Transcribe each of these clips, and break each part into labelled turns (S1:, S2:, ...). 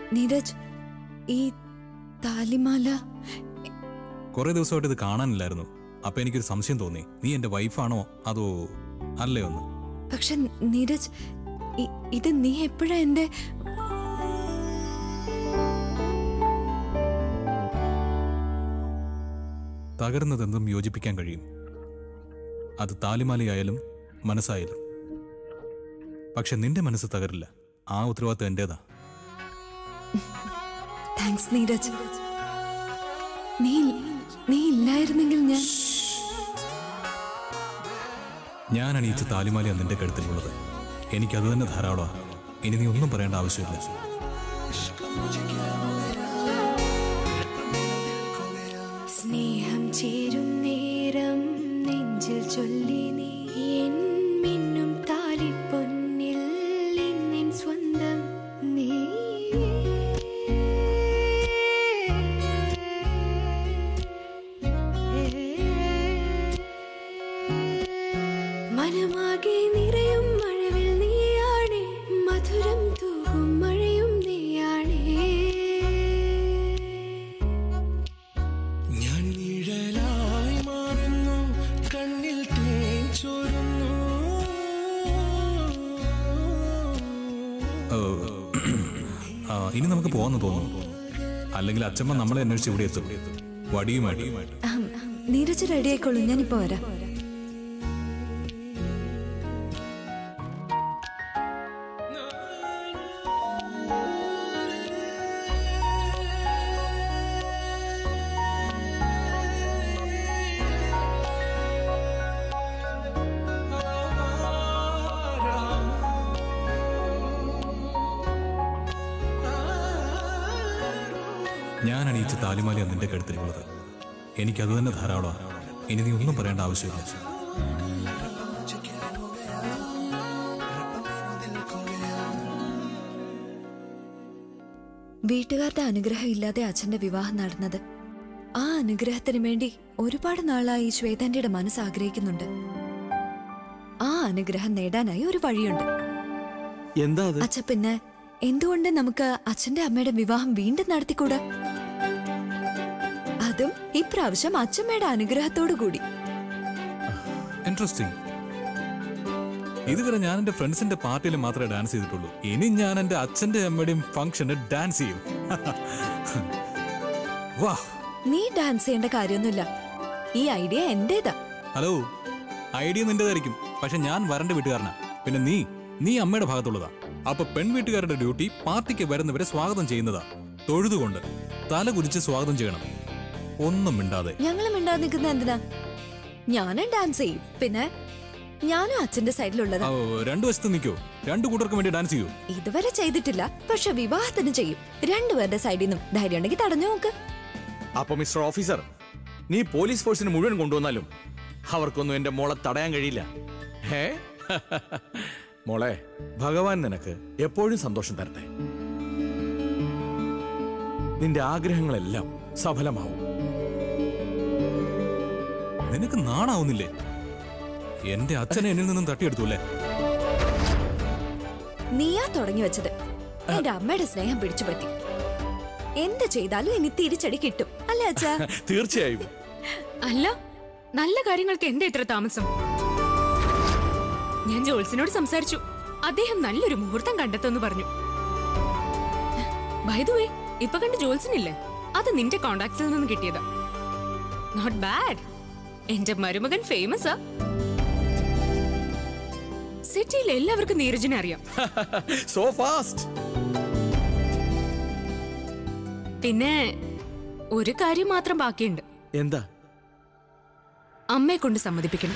S1: നീരജ് ഈ താലിമാല
S2: കുറെ ദിവസമായിട്ട് ഇത് കാണാനില്ലായിരുന്നു അപ്പൊ എനിക്കൊരു സംശയം തോന്നി നീ എന്റെ വൈഫാണോ അതോ അല്ലേ ഒന്ന്
S1: പക്ഷെ നീരജ് ഇ- ഇത് നീ എപ്പോഴാ എന്റെ
S2: തകർന്നതെന്തും യോജിപ്പിക്കാൻ കഴിയും അത് താലിമാലയായാലും മനസ്സായാലും പക്ഷെ നിന്റെ മനസ്സ് തകരില്ല ആ ഉത്തരവാദിത്തം എന്റേതാ
S1: താങ്ക്സ് നീരജ് നീ നീ ഇല്ലായിരുന്നെങ്കിൽ ഞാൻ
S2: ഞാൻ അണിയിച്ച താലിമാലയാണ് നിന്റെ കഴുത്തിലുള്ളത് എനിക്കത് തന്നെ ധാരാളമാണ് ഇനി നീ ഒന്നും പറയേണ്ട ആവശ്യമില്ല
S3: സ്നേഹം ചേരും നേരം നെഞ്ചിൽ ചൊല്ലി നീ എൻ മിന്നും താലിപ്പൊന്നിൽ ഇന്നെൻ സ്വന്തം നീ മനമാകെ നിറയും മഴവിൽ നീയാണേ മധുരം തൂകും മഴയും നീയാണേ
S4: ഞാൻ നിഴലായി മാറുന്നു കണ്ണിൽ തേൻ ചോരുന്നു
S2: ഓ, ആ, ഇനി നമുക്ക് പോവാന്ന് തോന്നുന്നു അല്ലെങ്കിൽ അച്ഛമ്മ നമ്മളെ അന്വേഷിച്ച് ഇവിടെ എത്തും വടിയുമായിട്ട്
S1: ആം, നീരജ് റെഡി ആയിക്കോളൂ ഞാനിപ്പോ വരാം
S2: ഞാൻ അണിയിച്ച താലിമാലയാണ് നിന്റെ കഴുത്തിലുള്ളത് എനിക്കത് തന്നെ ധാരാളമാണ് ഇനി നീ ഒന്നും പറയേണ്ട ആവശ്യമില്ല
S1: വീട്ടുകാരുടെ അനുഗ്രഹം ഇല്ലാതെ അച്ഛന്റെ വിവാഹം നടന്നത് ആ അനുഗ്രഹത്തിന് വേണ്ടി ഒരുപാട് നാളായി ശ്വേതാന്റിയുടെ മനസ്സ് ആഗ്രഹിക്കുന്നുണ്ട് ആ അനുഗ്രഹം നേടാനായി ഒരു വഴിയുണ്ട്
S5: എന്താ അത്
S1: അച്ഛ പിന്നെ എന്തുകൊണ്ട് നമുക്ക് അച്ഛന്റെ അമ്മയുടെ വിവാഹം വീണ്ടും നടത്തിക്കൂടാ അതും ഇപ്രാവശ്യം അച്ഛമ്മയുടെ അനുഗ്രഹത്തോടു കൂടി
S2: ഇൻട്രസ്റ്റിംഗ് ഇതുവരെ ഞാൻ എന്റെ ഫ്രണ്ട്സിന്റെ പാർട്ടിയിൽ മാത്രമേ ഡാൻസ് ചെയ്തിട്ടുള്ളൂ ഇനി ഞാൻ എന്റെ അച്ഛന്റെ അമ്മയുടെയും ഫംഗ്ഷന് ഡാൻസ് ചെയ്യും വാ
S1: നീ ഡാൻസ് ചെയ്യേണ്ട കാര്യമൊന്നുമില്ല ഈ ഐഡിയ എന്റേതാ
S2: ഹലോ ഐഡിയ നിന്റേതായിരിക്കും പക്ഷെ ഞാൻ വരണ്ട വീട്ടുകാരനാ പിന്നെ നീ നീ അമ്മയുടെ ഭാഗത്തുള്ളതാ അപ്പൊ പെൺ വീട്ടുകാരുടെ ഡ്യൂട്ടി പാർട്ടിക്ക് വരുന്നവരെ സ്വാഗതം ചെയ്യുന്നതാ തൊഴുതുകൊണ്ട് തല കുരിച്ച് സ്വാഗതം ചെയ്യണം ഒന്നും മിണ്ടാതെ
S1: ഞങ്ങളും മിണ്ടാതെ നിൽക്കുന്ന എന്തിനാ ഞാനും ഡാൻസ് ചെയ്യും പിന്നെ ഞാനും അച്ഛന്റെ സൈഡിലുള്ളതാ
S2: ആ, രണ്ടു വശത്ത് നിൽക്കോ രണ്ടു കൂട്ടർക്കും വേണ്ടി ഡാൻസ് ചെയ്യൂ
S1: ഇതുവരെ ചെയ്തിട്ടില്ല പക്ഷെ വിവാഹത്തിന് ചെയ്യും രണ്ടുപേരുടെ സൈഡിൽ നിന്നും ധൈര്യം ഉണ്ടെങ്കിൽ തടഞ്ഞു നോക്ക്
S5: അപ്പൊ മിസ്റ്റർ ഓഫീസർ നീ പോലീസ് ഫോഴ്സിന് മുഴുവൻ കൊണ്ടുവന്നാലും അവർക്കൊന്നും എന്റെ മോളെ തടയാൻ കഴിയില്ല ഹേ മോളെ ഭഗവാൻ നിനക്ക് എപ്പോഴും സന്തോഷം തരട്ടെ നിന്റെ ആഗ്രഹങ്ങളെല്ലാം സഫലമാവും
S2: നിനക്ക് നാണാവുന്നില്ലേ എന്റെ അച്ഛനെ എന്നിൽ നിന്നും തട്ടിയെടുത്തു അല്ലേ
S1: നീയാ തുടങ്ങി വെച്ചത് എന്റെ അമ്മയുടെ സ്നേഹം പിടിച്ചു പറ്റി എന്ത് ചെയ്താലും ഇനി തിരിച്ചടി കിട്ടും അല്ലേ അച്ഛാ
S5: തീർച്ചയായും
S6: അല്ല നല്ല കാര്യങ്ങൾക്ക് എന്താ ഇത്ര താമസം ഞാൻ ജോൾസിനോട് സംസാരിച്ചു അദ്ദേഹം നല്ലൊരു മുഹൂർത്തം കണ്ടെത്തുമെന്ന് പറഞ്ഞു വേ ഇപ്പൊ കണ്ട് ജോൾസിനില്ലേ അത് നിന്റെ കോണ്ടാക്ട്സിൽ നിന്ന് കിട്ടിയതാ നോട്ട് ബാഡ് എന്റെ മരുമകൻ ഫേമസാ സിറ്റിയിൽ എല്ലാവർക്കും നീരജിനെ അറിയാം
S5: സോ ഫാസ്റ്റ്
S6: പിന്നെ ഒരു കാര്യം മാത്രം ബാക്കിയുണ്ട്
S5: എന്താ
S6: അമ്മയെ കൊണ്ട് സമ്മതിപ്പിക്കണം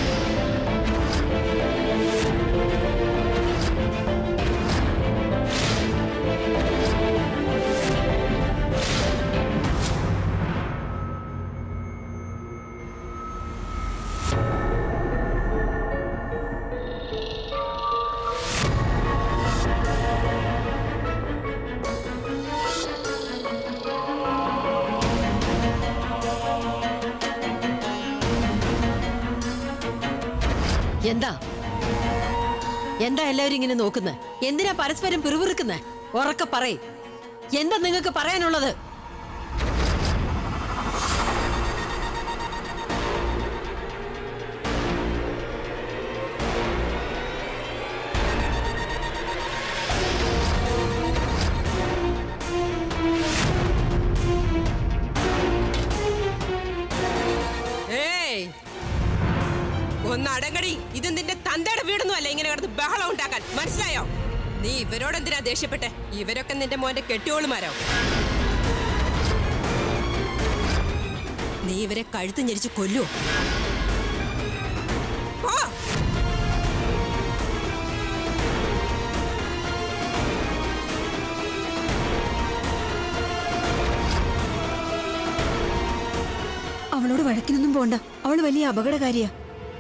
S7: എന്താ എന്താ എല്ലാവരും ഇങ്ങനെ നോക്കുന്നത് എന്തിനാ പരസ്പരം പിറുപിറുക്കുന്നേ ഉറക്കെ പറയ് എന്താ നിങ്ങൾക്ക് പറയാനുള്ളത്
S6: ഏയ് ഒന്ന് അടങ്ങടി ഇത് നിന്റെ തന്തയുടെ വീടൊന്നും അല്ല ഇങ്ങനെ കിടന്ന് ബഹളം ഉണ്ടാക്കാൻ മനസ്സിലായോ നീ ഇവരോട് എന്തിനാ ദേഷ്യപ്പെട്ടെ ഇവരൊക്കെ നിന്റെ മോന്റെ കെട്ടിയോളുമാരോ നീ ഇവരെ കഴുത്ത് ഞെരിച്ച് കൊല്ലുവോ പോ.
S1: അവളോട് വഴക്കിനൊന്നും പോണ്ട അവൾ വലിയ അപകടകാരിയാ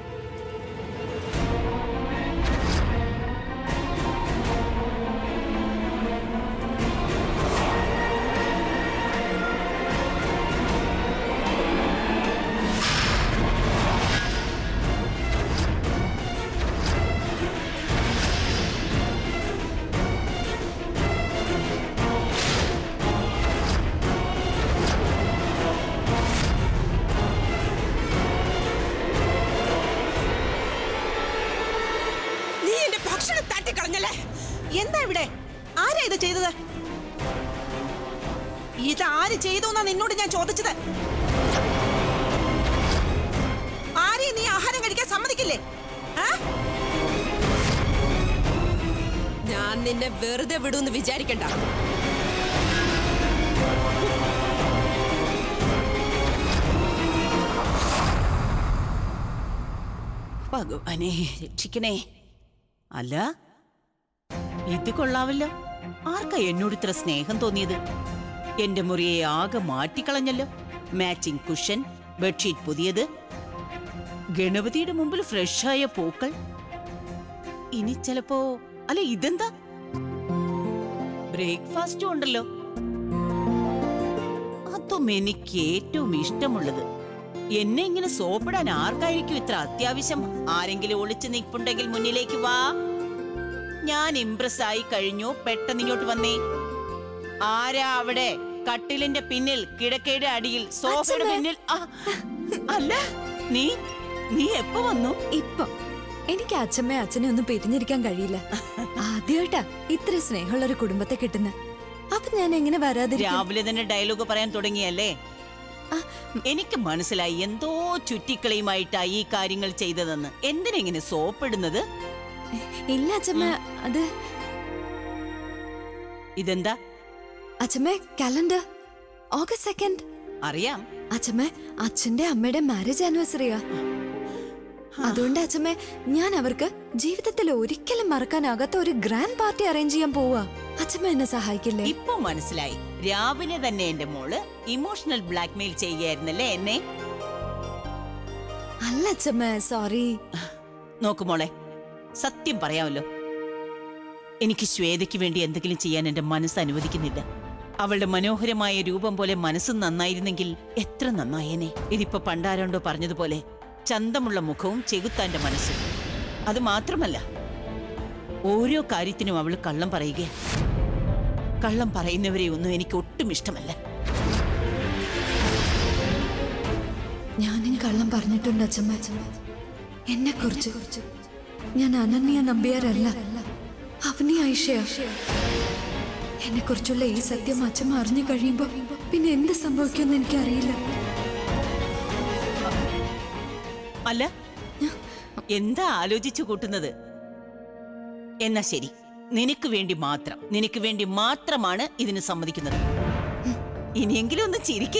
S6: നീ എന്റെ ഭക്ഷണം തട്ടിക്കളഞ്ഞല്ലേ
S8: എന്താ ഇവിടെ ആരാ ഇത് ചെയ്തത് ഇത് ആര് ചെയ്തു എന്നാ നിന്നോട് ഞാൻ ചോദിച്ചത് ആരെയും നീ ആഹാരം കഴിക്കാൻ സമ്മതിക്കില്ലേ ആ?
S6: ഞാൻ നിന്നെ വെറുതെ വിടൂന്ന് വിചാരിക്കണ്ട
S8: ഭഗവാനെ രക്ഷിക്കണേ അല്ല ഇത് കൊള്ളാവല്ലോ ആർക്കാ എന്നോട് ഇത്ര സ്നേഹം തോന്നിയത് എന്റെ മുറിയെ ആകെ മാറ്റിക്കളഞ്ഞല്ലോ മാച്ചിങ് കുഷൻ ബെഡ്ഷീറ്റ് പുതിയത് ഗണപതിയുടെ മുമ്പിൽ ഫ്രഷായ പൂക്കൾ ഇനി ചിലപ്പോ അല്ല ഇതെന്താ ബ്രേക്ക്ഫാസ്റ്റും ഉണ്ടല്ലോ അതും എനിക്ക് ഏറ്റവും ഇഷ്ടമുള്ളത് എന്നെ ഇങ്ങനെ സോപ്പിടാൻ ആർക്കായിരിക്കും ഇത്ര അത്യാവശ്യം ആരെങ്കിലും ഒളിച്ചു നിൽപ്പുണ്ടെങ്കിൽ മുന്നിലേക്ക് വാ ഞാൻ ഇംപ്രസ് ആയി കഴിഞ്ഞു പെട്ടെന്ന് ഇങ്ങോട്ട് വന്നേ ആരാ അവിടെ കട്ടിലിന്റെ പിന്നിൽ കിടക്കയുടെ അടിയിൽ സോഫയുടെ പിന്നിൽ ആ, അല്ല നീ നീ എപ്പോ വന്നു
S1: ഇപ്പൊ എനിക്ക് അച്ഛമ്മയും അച്ഛനെ ഒന്നും പിരിഞ്ഞിരിക്കാൻ കഴിയില്ല ആദ്യമായിട്ടാ ഇത്ര സ്നേഹമുള്ള ഒരു കുടുംബത്തെ കിട്ടുന്ന അപ്പൊ ഞാൻ എങ്ങനെ വരാതിരിക്കും
S8: രാവിലെ തന്നെ ഡയലോഗ് പറയാൻ തുടങ്ങിയല്ലേ എനിക്ക് മനസ്സിലായി എന്തോ ചുറ്റിക്കളിയുമായിട്ടാ ഈ കാര്യങ്ങൾ ചെയ്തതെന്ന് എന്തിനെങ്ങനെ സോപ്പിടുന്നത്
S1: ഇല്ല അച്ഛമ്മ അത്
S8: ഇതെന്താ
S1: അച്ഛമ്മ കലണ്ടർ ഓഗസ്റ്റ് സെക്കൻഡ്
S8: അറിയാം
S1: അച്ഛമ്മ അച്ഛന്റെ അമ്മയുടെ മാരേജ് ആനിവേഴ്സറിയാ അതുകൊണ്ട് അച്ഛമ്മ ഞാൻ അവർക്ക് ജീവിതത്തിൽ ഒരിക്കലും മറക്കാനാകാത്ത ഒരു ഗ്രാൻഡ് പാർട്ടി അറേഞ്ച് ചെയ്യാൻ പോവാ അച്ഛമ്മ എന്നെ സഹായിക്കില്ലേ
S8: ഇപ്പൊ മനസ്സിലായി രാവിലെ തന്നെ എന്റെ മോള് ഇമോഷണൽ ബ്ലാക്ക്മെയിൽ ചെയ്യുകയായിരുന്നല്ലേ എന്നെ
S1: അല്ല അച്ഛമ്മ സോറി
S8: നോക്കു മോളെ സത്യം പറയാമല്ലോ എനിക്ക് ശ്വേതയ്ക്ക് വേണ്ടി എന്തെങ്കിലും ചെയ്യാൻ എന്റെ മനസ്സ് അനുവദിക്കുന്നില്ല അവളുടെ മനോഹരമായ രൂപം പോലെ മനസ്സ് നന്നായിരുന്നെങ്കിൽ എത്ര നന്നായേനെ ഇതിപ്പോ പണ്ടാരോണ്ടോ പറഞ്ഞതുപോലെ ചന്തമുള്ള മുഖവും ചെകുത്താന്റെ മനസ്സും അത് മാത്രമല്ല ഓരോ കാര്യത്തിനും അവൾ കള്ളം പറയുക കള്ളം പറയുന്നവരെ ഒന്നും എനിക്ക് ഒട്ടും ഇഷ്ടമല്ല
S1: ഞാനും കള്ളം പറഞ്ഞിട്ടുണ്ട് അച്ഛമ്മ എന്നെ കുറിച്ച് ഞാൻ അനന്യ നമ്പിയാരല്ല അവനി ഐഷയ എന്നെ കുറിച്ചുള്ള ഈ സത്യം അച്ഛമ്മ അറിഞ്ഞു കഴിയുമ്പോ പിന്നെ എന്ത് സംഭവിക്കുമെന്ന് എനിക്കറിയില്ല
S8: അല്ല എന്താ ആലോചിച്ചു കൂട്ടുന്നത് എന്നാ ശരി നിനക്ക് വേണ്ടി മാത്രം നിനക്ക് വേണ്ടി മാത്രമാണ് ഇതിന് സമ്മതിക്കുന്നത് ഇനിയെങ്കിലും ഒന്ന് ചിരിക്കേ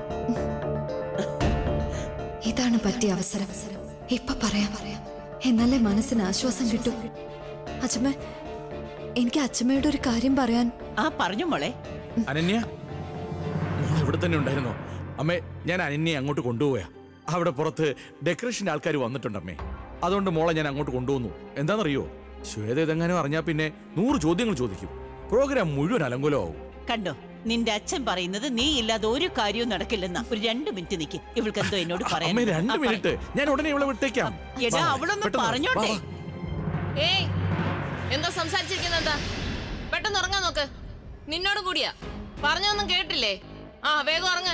S1: ഇതാണ് പറ്റിയ അവസരം ഇപ്പൊ പറയാം പറയാം എന്നാലേ മനസ്സിന് ആശ്വാസം കിട്ടും അച്ഛമ്മ എനിക്ക് അച്ഛമ്മയുടെ ഒരു കാര്യം പറയാൻ
S8: ആ പറഞ്ഞു മോളെ
S5: അനന്യ മോൾ ഇവിടെ തന്നെ ഉണ്ടായിരുന്നോ അമ്മേ ഞാൻ അനന്യയെ അങ്ങോട്ട് കൊണ്ടുപോയാ അവിടെ പുറത്ത് ഡെക്കറേഷന്റെ ആൾക്കാർ വന്നിട്ടുണ്ട് അമ്മേ അതുകൊണ്ട് മോളെ ഞാൻ അങ്ങോട്ട് കൊണ്ടുവന്നു എന്താണെന്നറിയോ ശ്വേത ഇതെങ്ങാനും അറിഞ്ഞാ പിന്നെ നൂറ് ചോദ്യങ്ങൾ ചോദിക്കും പ്രോഗ്രാം മുഴുവൻ അലങ്കുലമാവും
S8: കണ്ടോ നിന്റെ അച്ഛൻ പറയുന്നത് നീ ഇല്ലാതെ ഒരു കാര്യവും നടക്കില്ലെന്നാ ഒരു രണ്ട് മിനിറ്റ് നിക്ക് ഇവൾക്ക് എന്തോ എന്നോട് പറയാൻ
S5: അമ്മേ രണ്ട് മിനിറ്റ് ഞാൻ ഉടനെ ഇവിടെ വിട്ടേക്കാം
S8: എടാ
S5: വാ,
S8: അവളൊന്ന്
S5: പെട്ടെന്ന് വാ,
S8: പറഞ്ഞോട്ടെ
S5: വാ.
S9: ഏയ് എന്താ സംസാരിച്ചിരിക്കുന്നത് എന്താ പെട്ടെന്ന് ഉറങ്ങാൻ നോക്ക് നിന്നോട് കൂടിയാ പറഞ്ഞൊന്നും കേട്ടില്ലേ ആ വേഗം ഇറങ്ങ്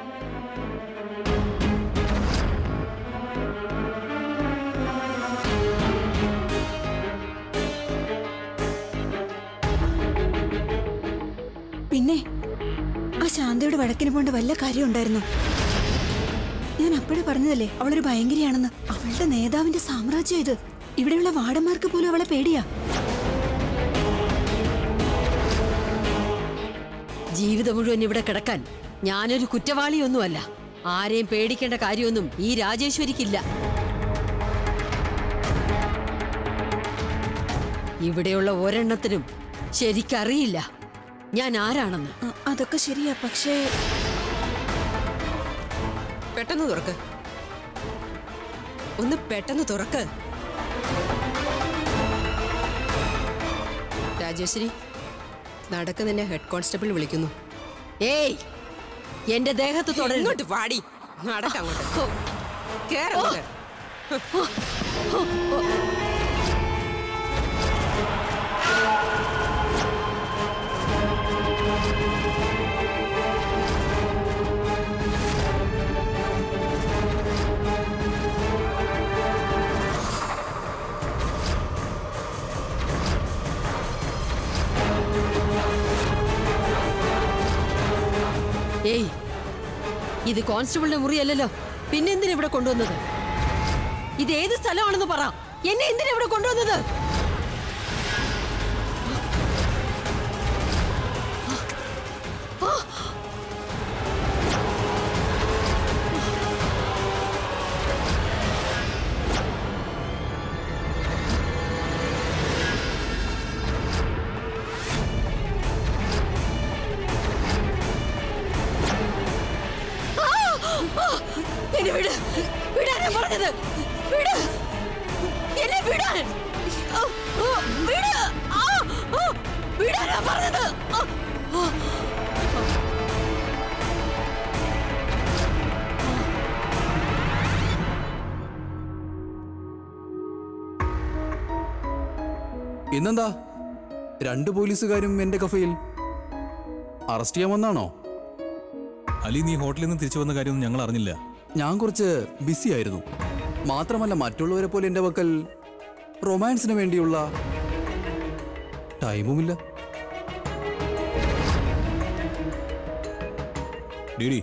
S10: പിന്നെ ആ ശാന്തയുടെ വഴക്കിന് പോണ്ട വല്ല കാര്യം ഉണ്ടായിരുന്നു ഞാൻ അപ്പോഴേ പറഞ്ഞതല്ലേ അവളൊരു ഭയങ്കരിയാണെന്ന് അവളുടെ നേതാവിന്റെ സാമ്രാജ്യം ഇത് ഇവിടെയുള്ള വാടന്മാർക്ക് പോലും അവളെ പേടിയാ
S7: ജീവിതം മുഴുവൻ ഇവിടെ കിടക്കാൻ ഞാനൊരു കുറ്റവാളിയൊന്നുമല്ല ആരെയും പേടിക്കേണ്ട കാര്യമൊന്നും ഈ രാജേശ്വരിക്കില്ല ഇവിടെയുള്ള ഒരെണ്ണത്തിനും ശരിക്കറിയില്ല ഞാൻ ആരാണെന്ന്
S10: ആ, അതൊക്കെ ശരിയാ പക്ഷേ
S6: പെട്ടെന്ന് തുറക്ക് ഒന്ന് പെട്ടെന്ന് തുറക്ക് രാജേശ്വരി നടക്ക് നിന്നെ ഹെഡ് കോൺസ്റ്റബിൾ വിളിക്കുന്നു
S7: ഏയ് എന്റെ ദേഹത്ത് തുടരുന്നു
S6: ഇങ്ങോട്ട് വാടി നടക്ക് അങ്ങോട്ട് കേറങ്ങോട്ട്
S7: ഏയ് ഇത് കോൺസ്റ്റബിളിന്റെ മുറിയല്ലല്ലോ പിന്നെ എന്തിനാ ഇവിടെ കൊണ്ടുവന്നത് ഇത് ഏത് സ്ഥലമാണെന്ന് പറ എന്നെ എന്തിനാ ഇവിടെ കൊണ്ടുവന്നത് എന്നെ വിട് വിടാനാ പറഞ്ഞത് വിട് എന്നെ വിടാൻ ആ, ആ, വിട് ആ, ആ, വിടാനാ പറഞ്ഞത് ആ, ആ.
S11: ഇന്നെന്താ രണ്ട് പോലീസുകാരും എന്റെ കഫയിൽ അറസ്റ്റ് ചെയ്യാൻ വന്നാണോ
S2: അലി നീ ഹോട്ടലിൽ നിന്ന് തിരിച്ചു വന്ന കാര്യമൊന്നും ഞങ്ങൾ അറിഞ്ഞില്ല
S11: ഞാൻ കുറച്ച് ബിസി ആയിരുന്നു മാത്രമല്ല മറ്റുള്ളവരെ പോലെ എൻ്റെ പക്കൽ റൊമാൻസിന് വേണ്ടിയുള്ള ടൈമുമില്ല
S2: ഡിഡി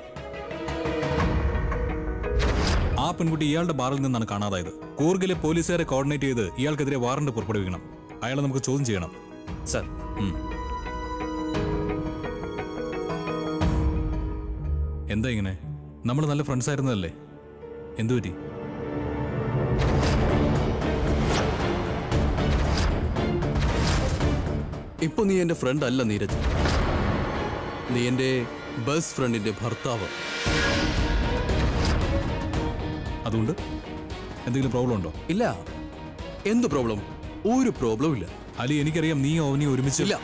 S2: ആ പെൺകുട്ടി ഇയാളുടെ ബാറിൽ നിന്നാണ് കാണാതായത് കൂർഗിലെ പോലീസുകാരെ കോർഡിനേറ്റ് ചെയ്ത് ഇയാൾക്കെതിരെ വാറണ്ട് പുറപ്പെടുവിക്കണം അയാളെ നമുക്ക് ചോദ്യം ചെയ്യണം
S11: സർ
S2: ഉം. എന്താ ഇങ്ങനെ നമ്മൾ നല്ല ഫ്രണ്ട്സ് ആയിരുന്നതല്ലേ എന്തു പറ്റി
S11: ഇപ്പൊ നീ എൻ്റെ ഫ്രണ്ട് അല്ല നീരജ് നീ എൻ്റെ ബെസ്റ്റ് ഫ്രണ്ടിന്റെ ഭർത്താവ്
S2: അതുകൊണ്ട് എന്തെങ്കിലും പ്രോബ്ലം ഉണ്ടോ
S11: ഇല്ല എന്ത് പ്രോബ്ലം ഒരു പ്രോബ്ലം ഇല്ല
S2: അലി എനിക്കറിയാം നീ ഓവനി ഒരുമിച്ച്
S11: ഇല്ല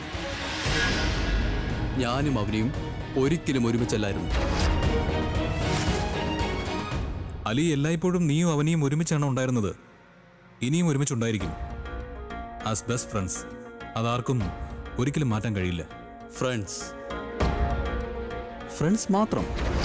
S11: ഞാനും അവനെയും ഒരിക്കലും ഒരുമിച്ചല്ലായിരുന്നു
S2: അലി എല്ലായ്പ്പോഴും നീയും അവനെയും ഒരുമിച്ചാണ് ഉണ്ടായിരുന്നത് ഇനിയും ഒരുമിച്ചുണ്ടായിരിക്കും ആസ് ബെസ്റ്റ് ഫ്രണ്ട്സ് അതാർക്കും ഒരിക്കലും മാറ്റാൻ കഴിയില്ല
S11: ഫ്രണ്ട്സ് ഫ്രണ്ട്സ് മാത്രം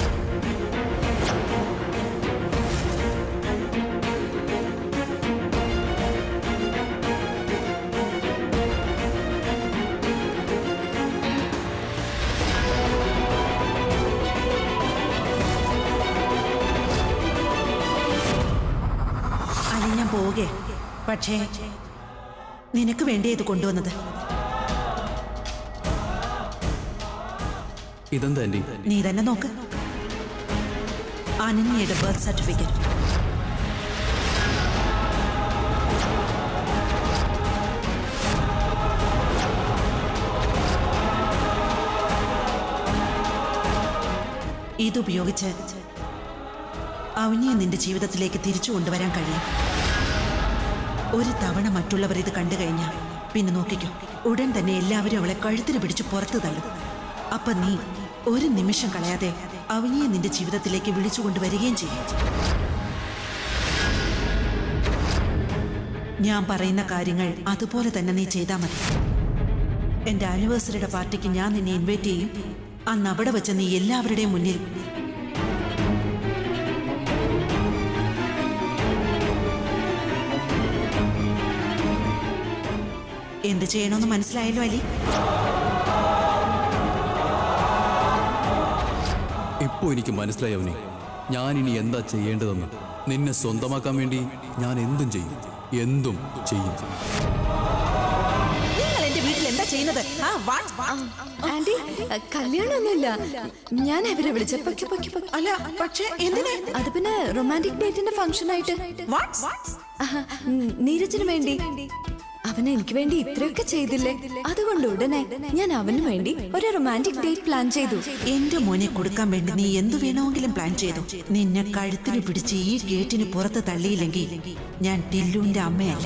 S10: അത് ഞാൻ പോകെ പക്ഷേ നിനക്ക് വേണ്ടി ഇത് കൊണ്ടുവന്നത്
S11: ഇതെന്താ ആൻറ്റി
S10: നീ തന്നെ നോക്ക് അനന്യയുടെ ബർത്ത് സർട്ടിഫിക്കറ്റ് ഇതുപയോഗിച്ച് അവനെ നിന്റെ ജീവിതത്തിലേക്ക് തിരിച്ചു കൊണ്ടുവരാൻ കഴിയും ഒരു തവണ മറ്റുള്ളവർ ഇത് കണ്ടു കഴിഞ്ഞാൽ പിന്നെ നോക്കിക്കോ ഉടൻ തന്നെ എല്ലാവരും അവളെ കഴുത്തിന് പിടിച്ച് പുറത്തു തള്ളും അപ്പൊ നീ ഒരു നിമിഷം കളയാതെ അവനിയെ നിന്റെ ജീവിതത്തിലേക്ക് വിളിച്ചു കൊണ്ടുവരികയും ചെയ്യും ഞാൻ പറയുന്ന കാര്യങ്ങൾ അതുപോലെ തന്നെ നീ ചെയ്താൽ മതി എന്റെ ആനിവേഴ്സറിയുടെ പാർട്ടിക്ക് ഞാൻ നിന്നെ ഇൻവൈറ്റ് ചെയ്യും അന്ന് അവിടെ വെച്ച് നീ എല്ലാവരുടെയും മുന്നിൽ എന്ത് ചെയ്യണമെന്ന് മനസ്സിലായല്ലോ അലി
S11: ഇപ്പോ എനിക്ക് മനസ്സിലായി അവനെ ഞാൻ ഇനി എന്താ ചെയ്യേണ്ടതെന്ന് നിന്നെ സ്വന്തമാക്കാൻ വേണ്ടി ഞാൻ എന്തും ചെയ്യും എന്തും ചെയ്യും
S10: നിങ്ങൾ എന്റെ വീട്ടിൽ എന്താ ചെയ്യുന്നത് ആ, what?
S1: ആന്റി കല്യാണമൊന്നുമില്ല ഞാൻ അവരെ വിളിച്ച പൊക്കി പൊക്കി പൊക്കി
S10: അല്ല പക്ഷേ എന്തിനാ
S1: അത് പിന്നെ റൊമാൻറ്റിക് ഡേറ്റിന്റെ ഫംഗ്ഷൻ ആയിട്ട് ആഹാ, ഉം, നീരജിന് വേണ്ടി അവൻ എനിക്ക് വേണ്ടി ഇത്രയൊക്കെ ചെയ്തില്ലേ അതുകൊണ്ട് ഉടനെ ഞാൻ അവന് വേണ്ടി ഒരു റൊമാൻറ്റിക് ഡേറ്റ് പ്ലാൻ ചെയ്തു
S10: എന്റെ മോനെ കൊടുക്കാൻ വേണ്ടി നീ എന്തു വേണമെങ്കിലും പ്ലാൻ ചെയ്തു നിന്നെ കഴുത്തിന് പിടിച്ച് ഈ ഗേറ്റിന് പുറത്ത് തള്ളിയില്ലെങ്കിൽ ഞാൻ ടില്ലുവിന്റെ അമ്മയല്ല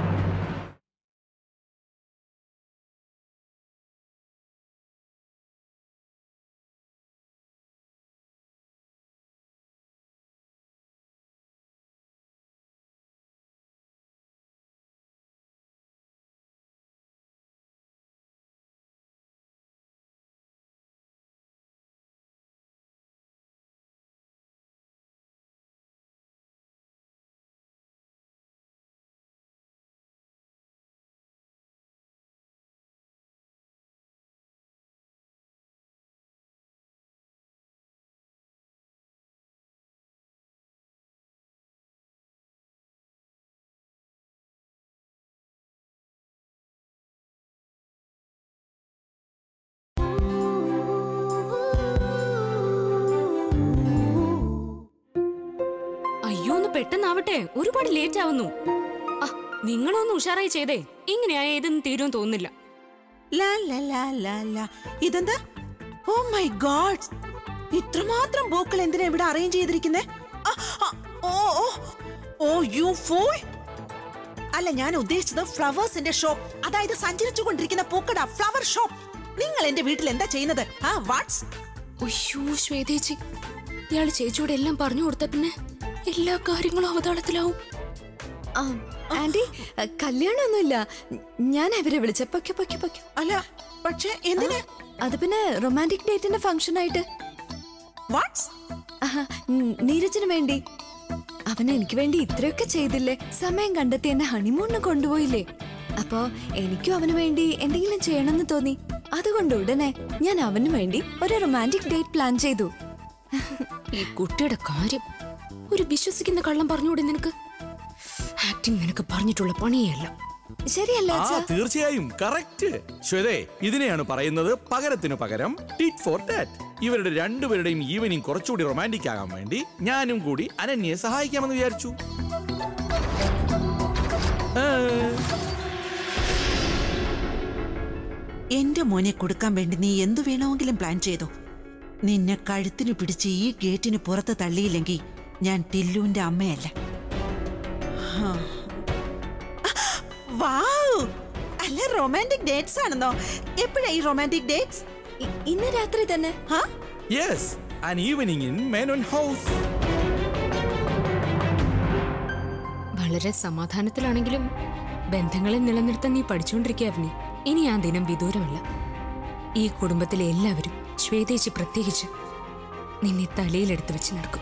S12: അയ്യോ ഒന്ന് പെട്ടെന്നാവട്ടെ ഒരുപാട് ലേറ്റ് ആവുന്നു ആ നിങ്ങളൊന്ന് ഉഷാറായി ചെയ്തേ ഇങ്ങനെയാ ഏതെന്ന് തീരുമെന്ന് തോന്നുന്നില്ല
S10: ലാ, ലാ, ലാ, ലാ, ലാ. ഇതെന്താ ഓ മൈ ഗോഡ് ഇത്രമാത്രം പൂക്കൾ എന്തിനാ ഇവിടെ അറേഞ്ച് ചെയ്തിരിക്കുന്നേ ആ, ആ, ഓ ഓ ഓ യു ഫൂൾ അല്ല ഞാൻ ഉദ്ദേശിച്ചത് ഫ്ലവേഴ്സിന്റെ ഷോപ്പ് അതായത് സഞ്ചരിച്ചു കൊണ്ടിരിക്കുന്ന പൂക്കട ഫ്ലവർ ഷോപ്പ് നിങ്ങൾ എന്റെ വീട്ടിൽ എന്താ ചെയ്യുന്നത് ആ വാട്സ്
S12: അയ്യോ ശ്വേതേച്ചി ഇയാള് ചേച്ചിയോട് എല്ലാം പറഞ്ഞു കൊടുത്ത പിന്നെ എല്ലാ കാര്യങ്ങളും അവതാളത്തിലാവും
S1: ആ, ആന്റി കല്യാണമൊന്നുമില്ല ഞാൻ അവരെ വിളിച്ച പൊക്കി പൊക്കി പൊക്കി
S10: അല്ല പക്ഷേ എന്തിനാ
S1: അത് പിന്നെ റൊമാൻറ്റിക് ഡേറ്റിന്റെ ഫംഗ്ഷൻ ആയിട്ട്
S10: വാട്സ്
S1: ആഹാ, ഉം, നീരജിന് വേണ്ടി അവൻ എനിക്ക് വേണ്ടി ഇത്രയൊക്കെ ചെയ്തില്ലേ സമയം കണ്ടെത്തി എന്നെ ഹണിമൂണിന് കൊണ്ടുപോയില്ലേ അപ്പോ എനിക്കും അവന് വേണ്ടി എന്തെങ്കിലും ചെയ്യണമെന്ന് തോന്നി അതുകൊണ്ട് ഉടനെ ഞാൻ അവന് വേണ്ടി ഒരു റൊമാൻറ്റിക് ഡേറ്റ് പ്ലാൻ ചെയ്തു
S12: ഈ കുട്ടിയുടെ കാര്യം ഒരു വിശ്വസിക്കുന്ന കള്ളം പറഞ്ഞുകൂടെ നിനക്ക് ആക്ടിങ് നിനക്ക് പറഞ്ഞിട്ടുള്ള പണിയല്ല
S1: ശരിയല്ലേ
S5: ആ
S1: അച്ഛാ
S5: തീർച്ചയായും കറക്റ്റ് ശ്വേതേ ഇതിനെയാണ് പറയുന്നത് പകരത്തിനു പകരം ടിറ്റ് ഫോർ ടാറ്റ് ഇവരുടെ രണ്ടുപേരുടെയും ഈവനിങ് കുറച്ചുകൂടി റൊമാൻറ്റിക് ആകാൻ വേണ്ടി ഞാനും കൂടി അനന്യയെ സഹായിക്കാമെന്ന് വിചാരിച്ചു ആ,
S10: എന്റെ മോനെ കൊടുക്കാൻ വേണ്ടി നീ എന്തു വേണമെങ്കിലും പ്ലാൻ ചെയ്തു നിന്നെ കഴുത്തിന് പിടിച്ച് ഈ ഗേറ്റിന് പുറത്ത് തള്ളിയില്ലെങ്കിൽ ഞാൻ ടില്ലുവിന്റെ അമ്മയല്ല ഹാ. വൗ! അല്ല റൊമാൻറ്റിക് ഡേറ്റ്സ് ആണെന്നോ എപ്പോഴാ ഈ റൊമാൻറ്റിക് ഡേറ്റ്സ്
S1: ഇ- ഇന്ന് രാത്രി തന്നെ
S5: yes an evening in Menon house
S12: വളരെ സമാധാനത്തിലാണെങ്കിലും ബന്ധങ്ങളെ നിലനിർത്താൻ നീ പഠിച്ചുകൊണ്ടിരിക്കുക അവനി ഇനി ആ ദിനം വിദൂരമല്ല ഈ കുടുംബത്തിലെ എല്ലാവരും ശ്വേതേച്ചി പ്രത്യേകിച്ച് നിന്നെ തലയിലെടുത്ത് വെച്ച് നടക്കും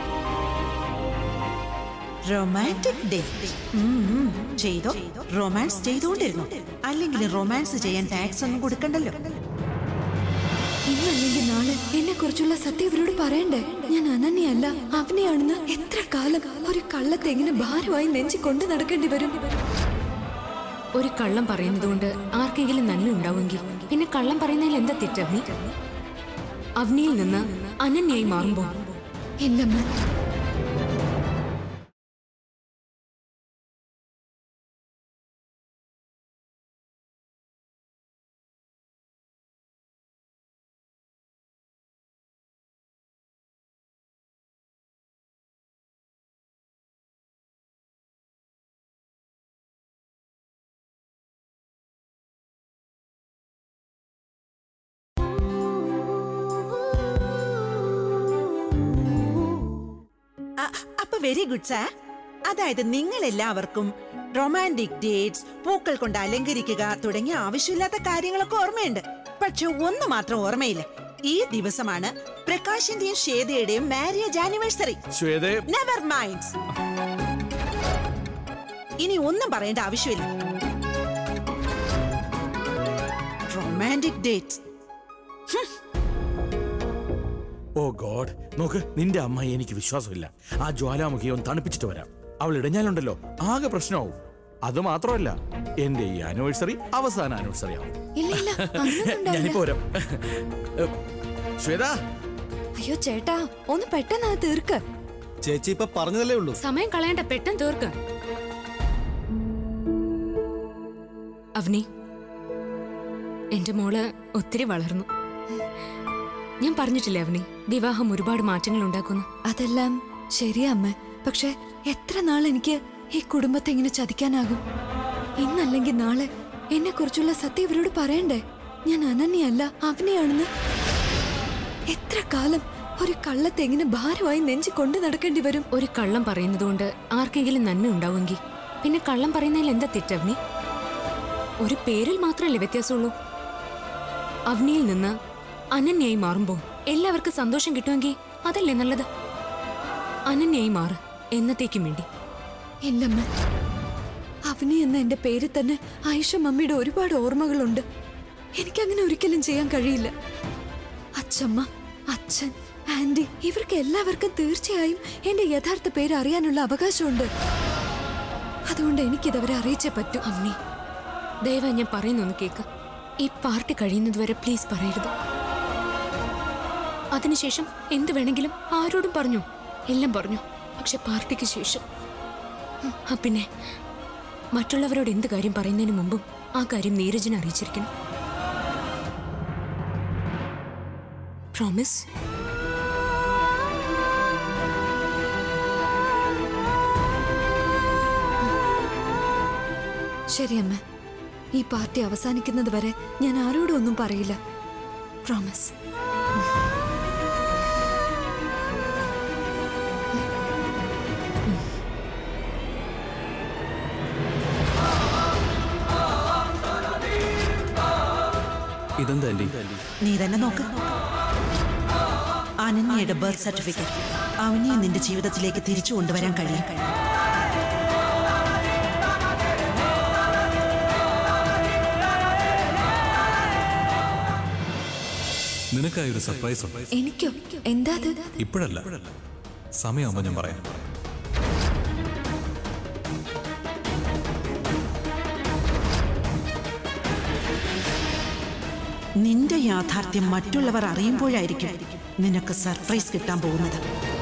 S10: റൊമാൻറ്റിക് ഡേറ്റ് ചെയ്തോ റൊമാൻസ് ചെയ്തുകൊണ്ടിരുന്നു അല്ലെങ്കിൽ റൊമാൻസ് ചെയ്യാൻ ടാക്സ് ഒന്നും കൊടുക്കണ്ടല്ലോ
S1: ഇന്നല്ലെങ്കിൽ നാളെ എന്നെ കുറിച്ചുള്ള സത്യം ഇവരോട് പറയണ്ടേ ഞാൻ അനന്യല്ല അവനെയാണെന്ന് എത്ര കാലം ഒരു കള്ളത്തെങ്ങിന് ഭാരമായി നെഞ്ചി കൊണ്ടു നടക്കേണ്ടി വരും
S12: ഒരു കള്ളം പറയുന്നത് കൊണ്ട് ആർക്കെങ്കിലും നന്മ ഉണ്ടാവുമെങ്കിൽ പിന്നെ കള്ളം പറയുന്നതിൽ എന്താ തെറ്റവനി അവനിയിൽ നിന്ന് അനന്യായി മാറുമ്പോൾ
S1: ഇല്ലമ്മ
S10: അ- അപ്പൊ വെരി ഗുഡ് സാർ അതായത് നിങ്ങൾ എല്ലാവർക്കും റൊമാൻറ്റിക് ഡേറ്റ്സ് പൂക്കൾ കൊണ്ട് അലങ്കരിക്കുക തുടങ്ങിയ ആവശ്യമില്ലാത്ത കാര്യങ്ങളൊക്കെ ഓർമ്മയുണ്ട് പക്ഷെ ഒന്ന് മാത്രം ഓർമ്മയില്ല ഈ ദിവസമാണ് പ്രകാശിന്റെയും ശ്വേതയുടെയും മാരേജ് ആനിവേഴ്സറി
S5: ശ്വേതേ
S10: നെവർ മൈൻഡ് ഇനി ഒന്നും പറയേണ്ട ആവശ്യമില്ല റൊമാൻറ്റിക് ഡേറ്റ്സ്
S5: ഓ ഗോഡ് നോക്ക് നിന്റെ അമ്മായി എനിക്ക് വിശ്വാസമില്ല ആ ജ്വാലാമുഖിയെ ഒന്ന് തണുപ്പിച്ചിട്ട് വരാം അവൾ ഇടഞ്ഞാലുണ്ടല്ലോ ആകെ പ്രശ്നമാവും അത് മാത്രമല്ല എന്റെ ഈ ആനിവേഴ്സറി അവസാന ആനിവേഴ്സറി ആവും
S1: ഇല്ല ഇല്ല അങ്ങനൊന്നും
S5: ഞാനിപ്പോ
S1: ഉണ്ടാവില്ല.
S5: വരാം ശ്വേത
S1: അയ്യോ ചേട്ടാ ഒന്ന് പെട്ടെന്ന് അത് തീർക്ക്
S13: ചേച്ചി ഇപ്പൊ പറഞ്ഞതല്ലേ ഉള്ളൂ
S12: സമയം കളയണ്ട പെട്ടെന്ന് തീർക്ക് അവനി എന്റെ മോള് ഒത്തിരി വളർന്നു ഞാൻ പറഞ്ഞിട്ടില്ലേ അവനി വിവാഹം ഒരുപാട് മാറ്റങ്ങൾ ഉണ്ടാക്കുന്നു
S1: അതെല്ലാം ശരിയാ അമ്മ പക്ഷെ എത്ര നാൾ എനിക്ക് ഈ കുടുംബത്തെ ഇങ്ങനെ ചതിക്കാനാകും ഇന്നല്ലെങ്കിൽ നാളെ എന്നെ കുറിച്ചുള്ള സത്യം ഇവരോട് പറയണ്ടേ ഞാൻ അനന്യല്ല അവനെയാണെന്ന് എത്ര കാലം ഒരു കള്ളത്തെ എങ്ങനെ ഭാരമായി നെഞ്ചി കൊണ്ടു നടക്കേണ്ടി വരും
S12: ഒരു കള്ളം പറയുന്നതുകൊണ്ട് ആർക്കെങ്കിലും നന്മ ഉണ്ടാവുമെങ്കിൽ പിന്നെ കള്ളം പറയുന്നതിൽ എന്താ തെറ്റവനി ഒരു പേരിൽ മാത്രമല്ലേ വ്യത്യാസമുള്ളൂ അവനിയിൽ നിന്ന് അനന്യായി മാറുമ്പോൾ എല്ലാവർക്കും സന്തോഷം കിട്ടുമെങ്കിൽ അതല്ലേ നല്ലത് അനന്യായി മാറ് എന്നത്തേക്കും വേണ്ടി
S1: ഇല്ലമ്മ അവനി എന്ന എന്റെ പേരിൽ തന്നെ ആയിഷ മമ്മിയുടെ ഒരുപാട് ഓർമ്മകളുണ്ട് എനിക്കങ്ങനെ ഒരിക്കലും ചെയ്യാൻ കഴിയില്ല അച്ഛമ്മ അച്ഛൻ ആന്റി ഇവർക്ക് എല്ലാവർക്കും തീർച്ചയായും എന്റെ യഥാർത്ഥ പേര് അറിയാനുള്ള അവകാശമുണ്ട് അതുകൊണ്ട് എനിക്കിതവരെ അറിയിച്ചേ പറ്റൂ
S12: അവനി ദയവായി ഞാൻ പറയുന്നൊന്ന് കേക്ക് ഈ പാർട്ടി കഴിയുന്നതുവരെ പ്ലീസ് പറയരുത് അതിനുശേഷം എന്ത് വേണമെങ്കിലും ആരോടും പറഞ്ഞു എല്ലാം പറഞ്ഞു പക്ഷെ പാർട്ടിക്ക് ശേഷം ഉം, ആ പിന്നെ മറ്റുള്ളവരോട് എന്ത് കാര്യം പറയുന്നതിന് മുമ്പും ആ കാര്യം നീരജിനെ അറിയിച്ചിരിക്കണം പ്രോമിസ്
S1: ശരി അമ്മ ഈ പാർട്ടി അവസാനിക്കുന്നത് വരെ ഞാൻ ആരോടും ഒന്നും പറയില്ല പ്രോമിസ്
S11: ഇതെന്താ ആന്റി
S10: നീ തന്നെ നോക്ക് അനന്യയുടെ ബർത്ത് സർട്ടിഫിക്കറ്റ് അവനെയും നിന്റെ ജീവിതത്തിലേക്ക് തിരിച്ചു കൊണ്ടുവരാൻ കഴിയും
S2: നിനക്കായി ഒരു സർപ്രൈസ് ഉണ്ട്
S1: എനിക്കോ എന്താ അത്
S2: ഇപ്പോഴല്ല സമയമാകുമ്പോൾ ഞാൻ പറയാം
S10: നിന്റെ യാഥാർത്ഥ്യം മറ്റുള്ളവർ അറിയുമ്പോഴായിരിക്കും നിനക്ക് സർപ്രൈസ് കിട്ടാൻ പോകുന്നത്